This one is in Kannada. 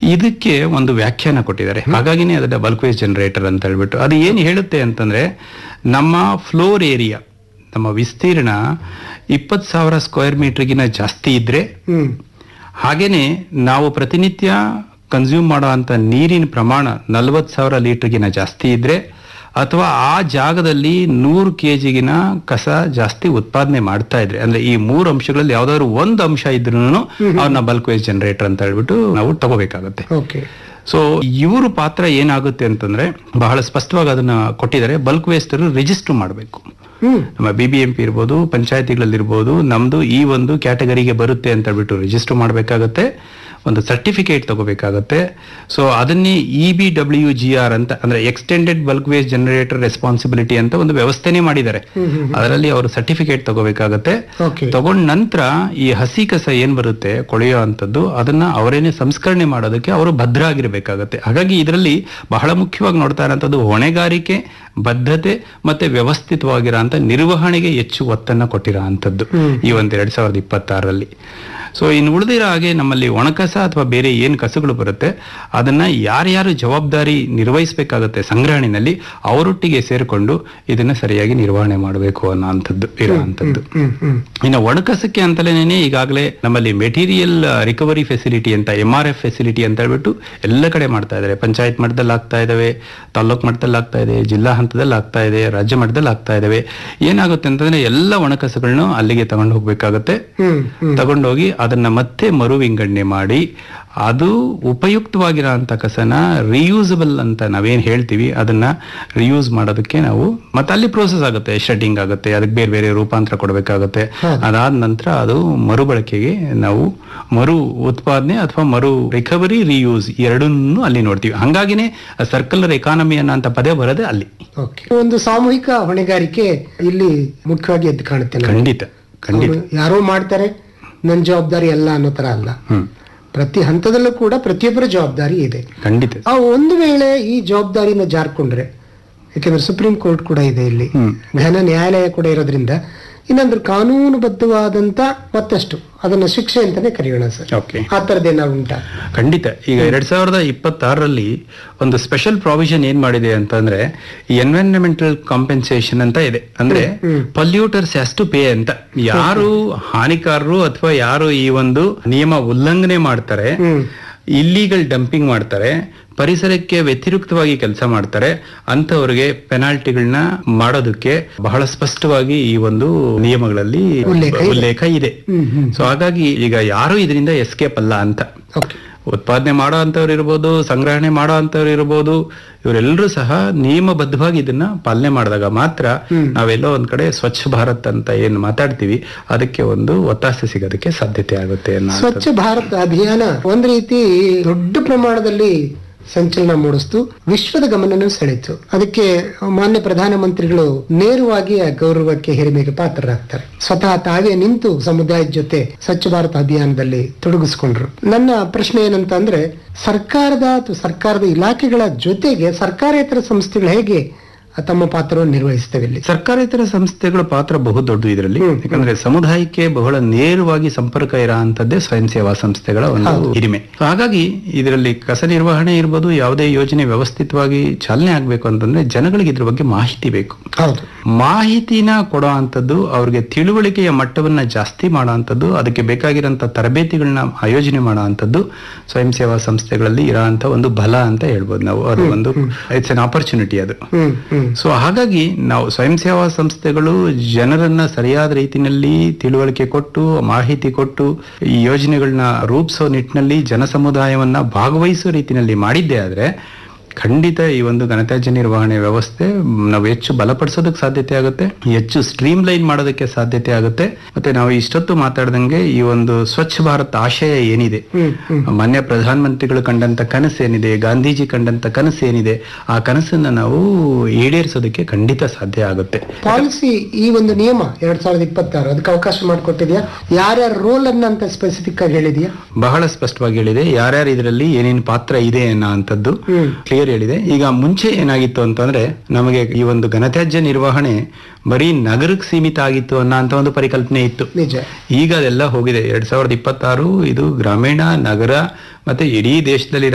ಇದಕ್ಕೆ ಒಂದು ವ್ಯಾಖ್ಯಾನ ಕೊಟ್ಟಿದ್ದಾರೆ ಹಾಗಾಗಿನೇ ಅದನ್ನ ಬಲ್ಕ್ ವೇಸ್ಟ್ ಜನರೇಟರ್ ಅಂತ ಹೇಳ್ಬಿಟ್ಟು ಅದು ಏನು ಹೇಳುತ್ತೆ ಅಂತಂದ್ರೆ ನಮ್ಮ ಫ್ಲೋರ್ ಏರಿಯಾ ನಮ್ಮ ವಿಸ್ತೀರ್ಣ ಇಪ್ಪತ್ತು ಸಾವಿರ ಸ್ಕ್ವೇರ್ ಮೀಟರ್ಗಿನ ಜಾಸ್ತಿ ಇದ್ರೆ ಹ್ಮ್ ಹಾಗೇನೆ ನಾವು ಪ್ರತಿನಿತ್ಯ ಕನ್ಸ್ಯೂಮ್ ಮಾಡೋ ಅಂತ ನೀರಿನ ಪ್ರಮಾಣ ನಲವತ್ತು ಸಾವಿರ ಲೀಟರ್ಗಿನ ಜಾಸ್ತಿ ಇದ್ರೆ ಅಥವಾ ಆ ಜಾಗದಲ್ಲಿ ನೂರು ಕೆ ಜಿಗಿನ ಕಸ ಜಾಸ್ತಿ ಉತ್ಪಾದನೆ ಮಾಡ್ತಾ ಇದ್ರೆ ಅಂದ್ರೆ ಈ ಮೂರು ಅಂಶಗಳಲ್ಲಿ ಯಾವ್ದಾದ್ರು ಒಂದು ಅಂಶ ಇದ್ರೂ ಅವ್ರನ್ನ ಬಲ್ಕ್ ವೇಸ್ಟ್ ಜನರೇಟರ್ ಅಂತ ಹೇಳ್ಬಿಟ್ಟು ನಾವು ತಗೋಬೇಕಾಗತ್ತೆ ಓಕೆ ಸೊ ಇವ್ರ ಪಾತ್ರ ಏನಾಗುತ್ತೆ ಅಂತಂದ್ರೆ ಬಹಳ ಸ್ಪಷ್ಟವಾಗಿ ಅದನ್ನ ಕೊಟ್ಟಿದ್ದಾರೆ ಬಲ್ಕ್ ವೇಸ್ಟ್ ರಿಜಿಸ್ಟರ್ ಮಾಡಬೇಕು ಹ್ಮ್ ನಮ್ಮ ಬಿ ಬಿ ಎಂ ಪಿ ಇರ್ಬೋದು ಪಂಚಾಯತಿಗಳಲ್ಲಿರ್ಬೋದು ನಮ್ದು ಈ ಒಂದು ಕ್ಯಾಟಗರಿಗೆ ಬರುತ್ತೆ ಅಂತ ಹೇಳ್ಬಿಟ್ಟು ರಿಜಿಸ್ಟರ್ ಮಾಡಬೇಕಾಗತ್ತೆ ಒಂದು ಸರ್ಟಿಫಿಕೇಟ್ ತಗೋಬೇಕಾಗತ್ತೆ ಸೊ ಅದನ್ನೇ E B W G R ಅಂತ ಅಂದ್ರೆ extended bulk waste generator responsibility ಅಂತ ಒಂದು ವ್ಯವಸ್ಥೆನೇ ಮಾಡಿದ್ದಾರೆ ಅದರಲ್ಲಿ ಅವರು ಸರ್ಟಿಫಿಕೇಟ್ ತಗೋಬೇಕಾಗತ್ತೆ ಓಕೆ ತಗೊಂಡ ನಂತರ ಈ ಹಸಿ ಕಸ ಏನ್ ಬರುತ್ತೆ ಕೊಳೆಯೋ ಅಂತದ್ದು ಅದನ್ನ ಅವರೇನೆ ಸಂಸ್ಕರಣೆ ಮಾಡೋದಕ್ಕೆ ಅವರು ಭದ್ರ ಆಗಿರ್ಬೇಕಾಗತ್ತೆ ಹಾಗಾಗಿ ಇದರಲ್ಲಿ ಬಹಳ ಮುಖ್ಯವಾಗಿ ನೋಡ್ತಾ ಇರೋಂಥದ್ದು ಹೊಣೆಗಾರಿಕೆ ಬದ್ಧತೆ ಮತ್ತೆ ವ್ಯವಸ್ಥಿತವಾಗಿರೋ ಅಂತ ನಿರ್ವಹಣೆಗೆ ಹೆಚ್ಚು ಒತ್ತನ್ನ ಕೊಟ್ಟಿರೋ ಅಂಥದ್ದು ಈ ಒಂದು ಎರಡ್ ಸಾವಿರದ ಇಪ್ಪತ್ತಾರರಲ್ಲಿ ಸೊ ಇನ್ನು ಉಳಿದಿರೋ ಹಾಗೆ ನಮ್ಮಲ್ಲಿ ಒಣಕಸ ಅಥವಾ ಬೇರೆ ಏನು ಕಸಗಳು ಬರುತ್ತೆ ಅದನ್ನ ಯಾರ್ಯಾರು ಜವಾಬ್ದಾರಿ ನಿರ್ವಹಿಸಬೇಕಾಗುತ್ತೆ ಸಂಗ್ರಹಣೆಯಲ್ಲಿ ಅವರೊಟ್ಟಿಗೆ ಸೇರಿಕೊಂಡು ಇದನ್ನ ಸರಿಯಾಗಿ ನಿರ್ವಹಣೆ ಮಾಡಬೇಕು ಅನ್ನೋ ಅಂಥದ್ದು ಇರೋ ಅಂಥದ್ದು ಹ್ಮ್ ಹ್ಮ್ ಇನ್ನು ಒಣಕಸಕ್ಕೆ ಅಂತಲೇನೆ ಈಗಾಗಲೇ ನಮ್ಮಲ್ಲಿ ಮೆಟೀರಿಯಲ್ ರಿಕವರಿ ಫೆಸಿಲಿಟಿ ಅಂತ ಎಂ ಆರ್ ಎಫ್ ಫೆಸಿಲಿಟಿ ಅಂತ ಹೇಳ್ಬಿಟ್ಟು ಎಲ್ಲ ಕಡೆ ಮಾಡ್ತಾ ಇದ್ದಾರೆ ಪಂಚಾಯತ್ ಮಟ್ಟದಲ್ಲಿ ಆಗ್ತಾ ಇದಾವೆ ತಾಲ್ಲೂಕ್ ಮಟ್ಟದಲ್ಲಿ ಆಗ್ತಾ ಇದೆ ಜಿಲ್ಲಾ ಹಂತದಲ್ಲಿ ಆಗ್ತಾ ಇದೆ ರಾಜ್ಯ ಮಟ್ಟದಲ್ಲಿ ಆಗ್ತಾ ಇದಾವೆ ಏನಾಗುತ್ತೆ ಅಂತಂದ್ರೆ ಎಲ್ಲ ಒಣಕಸಗಳನ್ನ ಅಲ್ಲಿಗೆ ತಗೊಂಡು ಹೋಗ್ಬೇಕಾಗತ್ತೆ ಹ್ಮ್ ಹ್ಮ್ ತಗೊಂಡೋಗಿ ಅದನ್ನ ಮತ್ತೆ ಮರು ವಿಂಗಡಣೆ ಮಾಡಿ ಅದು ಉಪಯುಕ್ತವಾಗಿರೋ ಅಂತ ಕಸನ ರಿಯೂಸಬಲ್ ಅಂತ ನಾವೇನ್ ಹೇಳ್ತೀವಿ ಅದನ್ನ ರಿಯೂಸ್ ಮಾಡೋದಕ್ಕೆ ನಾವು ಮತ್ತೆ ಅಲ್ಲಿ ಪ್ರೋಸೆಸ್ ಆಗುತ್ತೆ ಶೆಡ್ಡಿಂಗ್ ಆಗುತ್ತೆ ಅದಕ್ಕೆ ಬೇರೆ ಬೇರೆ ರೂಪಾಂತರ ಕೊಡಬೇಕಾಗುತ್ತೆ ಅದಾದ ನಂತರ ಅದು ಮರುಬಳಕೆಗೆ ನಾವು ಮರು ಉತ್ಪಾದನೆ ಅಥವಾ ಮರು ರಿಕವರಿ ರಿಯೂಸ್ ಎರಡನ್ನೂ ಅಲ್ಲಿ ನೋಡ್ತೀವಿ ಹಂಗಾಗಿನೇ ಸರ್ಕಲರ್ ಎಕಾನಮಿ ಅನ್ನೋ ಅಂತ ಪದ ಬರೋದೇ ಅಲ್ಲಿ ಓಕೆ ಒಂದು ಸಾಮೂಹಿಕ ಹೊಣೆಗಾರಿಕೆ ಇಲ್ಲಿ ಮುಖ್ಯವಾಗಿ ಎದ್ದು ಕಾಣುತ್ತೆ ನನಗೆ. ಖಂಡಿತ ಖಂಡಿತ ಅವ್ರು ಯಾರೋ ಮಾಡ್ತಾರೆ ನನ್ನ ಜವಾಬ್ದಾರಿ ಅಲ್ಲ ಅನ್ನೋ ತರ ಅಲ್ಲ ಹ್ಮ್ ಪ್ರತಿ ಹಂತದಲ್ಲೂ ಕೂಡ ಪ್ರತಿಯೊಬ್ಬರ ಜವಾಬ್ದಾರಿ ಇದೆ ಖಂಡಿತ ಆ ಒಂದು ವೇಳೆ ಈ ಜವಾಬ್ದಾರಿನ ಜಾರ್ಕೊಂಡ್ರೆ ಯಾಕೆಂದ್ರೆ ಸುಪ್ರೀಂ ಕೋರ್ಟ್ ಕೂಡ ಇದೆ ಇಲ್ಲಿ ಹ್ಮ್. ಘನ ನ್ಯಾಯಾಲಯ ಕೂಡ ಇರೋದ್ರಿಂದ ಇನ್ನೊಂದು ಕಾನೂನುಬದ್ಧವಾದಂತ ಮತ್ತಷ್ಟು ಅದನ್ನ ಶಿಕ್ಷೆ ಅಂತಾನೆ ಕರೆಯೋಣ ಸರ್ ಓಕೆ ಆ ತರದ್ದೇನಾದ್ರು ಉಂಟಾ ಖಂಡಿತ ಈಗ ಎರಡ್ ಸಾವಿರದ ಇಪ್ಪತ್ತಾರರಲ್ಲಿ ಒಂದು ಸ್ಪೆಷಲ್ ಪ್ರಾವಿಷನ್ ಏನ್ ಮಾಡಿದೆ ಅಂತಂದ್ರೆ ಎನ್ವೈರನ್ಮೆಂಟಲ್ ಕಾಂಪೆನ್ಸೇಷನ್ ಅಂತ ಇದೆ ಅಂದ್ರೆ ಪಲ್ಯೂಟರ್ಸ್ ಹ್ಯಾಸ್ ಟು ಪೇ ಅಂತ ಯಾರು ಹಾನಿಕಾರರು ಅಥವಾ ಯಾರು ಈ ಒಂದು ನಿಯಮ ಉಲ್ಲಂಘನೆ ಮಾಡ್ತಾರೆ ಹ್ಮ್ ಇಲ್ಲೀಗಲ್ ಡಂಪಿಂಗ್ ಮಾಡ್ತಾರೆ ಪರಿಸರಕ್ಕೆ ವ್ಯತಿರಿಕ್ತವಾಗಿ ಕೆಲಸ ಮಾಡ್ತಾರೆ ಅಂತವರಿಗೆ ಪೆನಾಲ್ಟಿಗಳನ್ನ ಮಾಡೋದಕ್ಕೆ ಬಹಳ ಸ್ಪಷ್ಟವಾಗಿ ಈ ಒಂದು ನಿಯಮಗಳಲ್ಲಿ ಉಲ್ಲೇಖ ಇದೆ. ಉಲ್ಲೇಖ ಇದೆ ಹ್ಮ್ ಹ್ಮ್ ಸೊ ಹಾಗಾಗಿ ಈಗ ಯಾರು ಇದರಿಂದ ಎಸ್ಕೇಪ್ ಅಲ್ಲ ಅಂತ ಓಕೆ ಉತ್ಪಾದನೆ ಮಾಡೋ ಅಂತವ್ರು ಇರ್ಬೋದು ಸಂಗ್ರಹಣೆ ಮಾಡೋ ಅಂತವ್ರು ಇರ್ಬೋದು ಇವರೆಲ್ಲರೂ ಸಹ ನಿಯಮಬದ್ಧವಾಗಿ ಇದನ್ನ ಪಾಲನೆ ಮಾಡಿದಾಗ ಮಾತ್ರ ನಾವೆಲ್ಲೋ ಒಂದ್ ಕಡೆ ಸ್ವಚ್ಛ ಭಾರತ್ ಅಂತ ಏನ್ ಮಾತಾಡ್ತೀವಿ ಅದಕ್ಕೆ ಒಂದು ಒತ್ತಾಸೆ ಸಿಗೋದಕ್ಕೆ ಸಾಧ್ಯತೆ ಆಗುತ್ತೆ ಅನ್ನೋ ಸ್ವಚ್ಛ ಭಾರತ್ ಅಭಿಯಾನ ಒಂದ್ ರೀತಿ ದೊಡ್ಡ ಪ್ರಮಾಣದಲ್ಲಿ ಸಂಚಲನ ಮೂಡಿಸ್ತು ವಿಶ್ವದ ಗಮನನೂ ಸೆಳೀತು ಅದಕ್ಕೆ ಮಾನ್ಯ ಪ್ರಧಾನಮಂತ್ರಿಗಳು ನೇರವಾಗಿ ಆ ಗೌರವಕ್ಕೆ ಹಿರಿಮೆಗೆ ಪಾತ್ರರಾಗ್ತಾರೆ ಸ್ವತಃ ತಾವೇ ನಿಂತು ಸಮುದಾಯದ ಜೊತೆ ಸ್ವಚ್ಛ ಭಾರತ ಅಭಿಯಾನದಲ್ಲಿ ತೊಡಗಿಸ್ಕೊಂಡ್ರು ನನ್ನ ಪ್ರಶ್ನೆ ಏನಂತ ಅಂದ್ರೆ ಸರ್ಕಾರದ ಅಥವಾ ಸರ್ಕಾರದ ಇಲಾಖೆಗಳ ಜೊತೆಗೆ ಸರ್ಕಾರೇತರ ಸಂಸ್ಥೆಗಳು ಹೇಗೆ ತಮ್ಮ ಪಾತ್ರವನ್ನು ನಿರ್ವಹಿಸ್ತವೆ ಇಲ್ಲಿ ಸರ್ಕಾರೇತರ ಸಂಸ್ಥೆಗಳ ಪಾತ್ರ ಬಹು ದೊಡ್ಡ ಇದರಲ್ಲಿ ಯಾಕಂದ್ರೆ ಸಮುದಾಯಕ್ಕೆ ಬಹಳ ನೇರವಾಗಿ ಸಂಪರ್ಕ ಇರೋ ಅಂತದ್ದೇ ಸ್ವಯಂ ಸೇವಾ ಸಂಸ್ಥೆಗಳ ಒಂದು ಹಿರಿಮೆ So ಹಾಗಾಗಿ ಇದರಲ್ಲಿ ಕಸ ನಿರ್ವಹಣೆ ಇರ್ಬೋದು ಯಾವುದೇ ಯೋಜನೆ ವ್ಯವಸ್ಥಿತವಾಗಿ ಚಾಲನೆ ಆಗ್ಬೇಕು ಅಂತಂದ್ರೆ ಜನಗಳಿಗೆ ಇದ್ರ ಬಗ್ಗೆ ಮಾಹಿತಿ ಬೇಕು ಹೌದು ಮಾಹಿತಿನ ಕೊಡೋ ಅಂತದ್ದು ಅವ್ರಿಗೆ ತಿಳುವಳಿಕೆಯ ಮಟ್ಟವನ್ನ ಜಾಸ್ತಿ ಮಾಡೋ ಅಂತದ್ದು ಅದಕ್ಕೆ ಬೇಕಾಗಿರೋಂಥ ತರಬೇತಿಗಳನ್ನ ಆಯೋಜನೆ ಮಾಡೋ ಅಂತದ್ದು ಸ್ವಯಂ ಸೇವಾ ಸಂಸ್ಥೆಗಳಲ್ಲಿ ಇರೋ ಅಂತ ಒಂದು ಬಲ ಅಂತ ಹೇಳ್ಬೋದು ನಾವು ಅದು ಒಂದು ಇಟ್ಸ್ ಅನ್ ಆಪರ್ಚುನಿಟಿ ಅದು ಹ್ಮ್ ಹ್ಮ್ ಸೊ ಹಾಗಾಗಿ ನಾವು ಸ್ವಯಂ ಸೇವಾ ಸಂಸ್ಥೆಗಳು ಜನರನ್ನ ಸರಿಯಾದ ರೀತಿಯಲ್ಲಿ ತಿಳುವಳಿಕೆ ಕೊಟ್ಟು ಮಾಹಿತಿ ಕೊಟ್ಟು ಈ ಯೋಜನೆಗಳನ್ನ ರೂಪಿಸೋ ನಿಟ್ಟಿನಲ್ಲಿ ಜನ ಸಮುದಾಯವನ್ನ ಭಾಗವಹಿಸೋ ರೀತಿಯಲ್ಲಿ ಮಾಡಿದ್ದೇ ಆದ್ರೆ ಖಂಡಿತ ಈ ಒಂದು ಘನತ್ಯಾಜ್ಯ ನಿರ್ವಹಣೆ ವ್ಯವಸ್ಥೆ ಮ್, ನಾವು ಹೆಚ್ಚು ಬಲಪಡಿಸೋದಕ್ಕೆ ಸಾಧ್ಯತೆ ಆಗುತ್ತೆ ಹೆಚ್ಚು ಸ್ಟ್ರೀಮ್ ಲೈನ್ ಮಾಡೋದಕ್ಕೆ ಸಾಧ್ಯತೆ ಆಗುತ್ತೆ ಮತ್ತೆ ನಾವು ಇಷ್ಟೊತ್ತು ಮಾತಾಡ್ದಂಗೆ ಈ ಒಂದು ಸ್ವಚ್ಛ ಭಾರತ್ ಆಶಯ ಏನಿದೆ ಹ್ಮ್ ಹ್ಮ್ ಮಾನ್ಯ ಪ್ರಧಾನಮಂತ್ರಿಗಳು ಕಂಡಂತ ಕನಸು ಏನಿದೆ ಗಾಂಧೀಜಿ ಕಂಡಂತ ಕನಸು ಏನಿದೆ ಆ ಕನಸನ್ನ ನಾವು ಈಡೇರಿಸೋದಕ್ಕೆ ಖಂಡಿತ ಸಾಧ್ಯ ಆಗುತ್ತೆ ಪಾಲಿಸಿ ಈ ಒಂದು ನಿಯಮ ಎರಡ್ ಸಾವಿರದ ಇಪ್ಪತ್ತಾರು ಅದಕ್ಕೆ ಅವಕಾಶ ಮಾಡಿಕೊಟ್ಟಿದ್ಯಾ ಯಾರ್ಯಾರ ರೋಲ್ ಅನ್ನ ಅಂತ ಸ್ಪೆಸಿಫಿಕ್ ಆಗಿ ಹೇಳಿದ್ಯಾ ಬಹಳ ಸ್ಪಷ್ಟವಾಗಿ ಹೇಳಿದೆ ಯಾರ್ಯಾರು ಇದರಲ್ಲಿ ಏನೇನು ಪಾತ್ರ ಇದೆ ಅನ್ನೋ ಅಂತದ್ದು ಹ್ಮ್ ಕ್ಲಿಯರ್ ಹೇಳಿದೆ ಈಗ ಮುಂಚೆ ಏನಾಗಿತ್ತು ಅಂತಂದ್ರೆ ನಮಗೆ ಈ ಒಂದು ಘನತ್ಯಾಜ್ಯ ನಿರ್ವಹಣೆ ಬರೀ ನಗರಕ್ಕೆ ಸೀಮಿತ ಆಗಿತ್ತು ಅನ್ನೋ ಅಂತ ಒಂದು ಪರಿಕಲ್ಪನೆ ಇತ್ತು ನಿಜ ಈಗ ಅದೆಲ್ಲ ಹೋಗಿದೆ ಎರಡ್ ಸಾವಿರದ ಇಪ್ಪತ್ತಾರು ಇದು ಗ್ರಾಮೀಣ ನಗರ ಮತ್ತೆ ಇಡೀ ದೇಶದಲ್ಲಿ